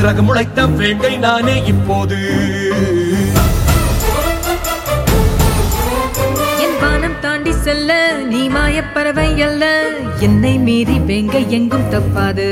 சிறகு முளைத்த வேங்கை நானே இப்போது என் வானம் தாண்டி செல்ல நீ மாயப் பறவை அல்ல என்னை மீறி வேங்க எங்கும் தப்பாது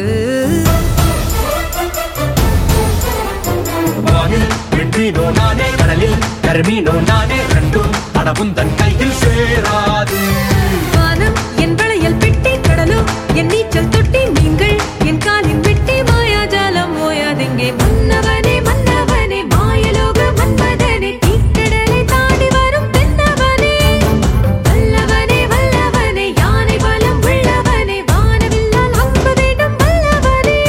வானில் வென்றீனோ நானே கடலில் கருமீனோ நானே ரெண்டும் அடவும் தன் கையில் சேராது வானம் என் வளையல் பெட்டி கடலும் என் நீச்சல் தொட்டி நீங்கள் என் காலின் வெட்டி மாயாஜாலம் ஓயாதெங்கே மன்னவனே மன்னவனே மாயலோக மன்மதனே தீக்கடலை தாண்டி வரும் தென்னவனே வல்லவனே வல்லவனே யானை பலம் உள்ளவனே வானவில்லால் அம்பு வேண்டும் வல்லவனே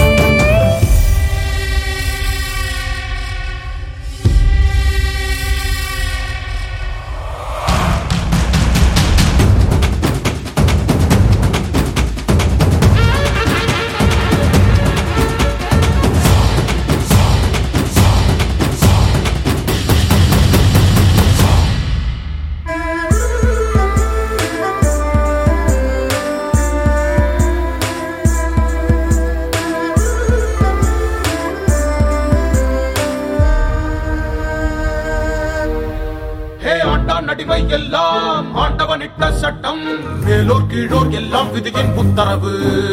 ஹே ஆண்டான் அடிமை எல்லாம் ஆண்டவனிட்ட சட்டம் மேலோர் கீழோர் எல்லாம் விதியின் உத்தரவு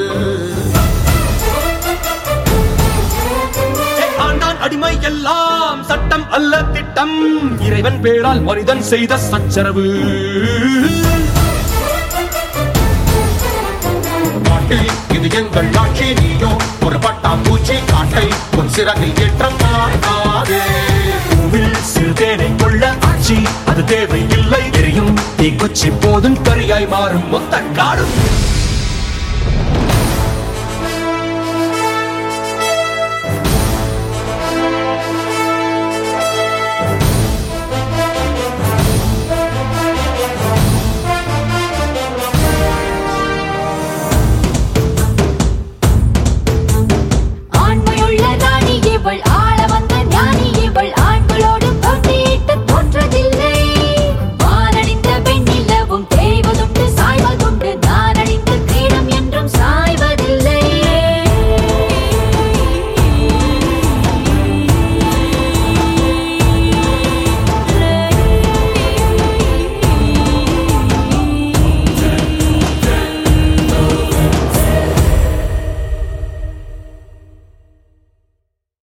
ஹே, ஆண்டான் அடிமை எல்லாம் சட்டம் அல்ல திட்டம் இறைவன் பேரால் மனிதன் செய்த சச்சரவு காட்டில் இது எங்கள் ஆட்சி நீயோ ஒரு பட்டாம்பூச்சி காட்டை உன் சிறகில் ஏற்ற மாட்டாதே பூவில் சிறுதேனை கொள்ள ஆட்சி அது தேவையில்லை எரியும் தீக்குச்சி போதும் கரியாய் மாறும் மொத்த காடும்